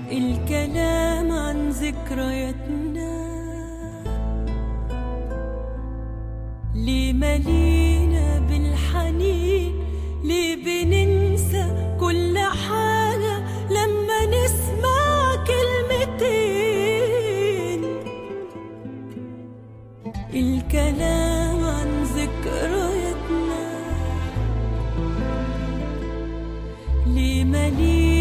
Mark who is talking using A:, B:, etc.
A: الكلام عن ذكرياتنا ليه ملينا بالحنين ليه بننسى كل حاجة لما نسمع كلمتين الكلام عن ذكرياتنا ليه ملينا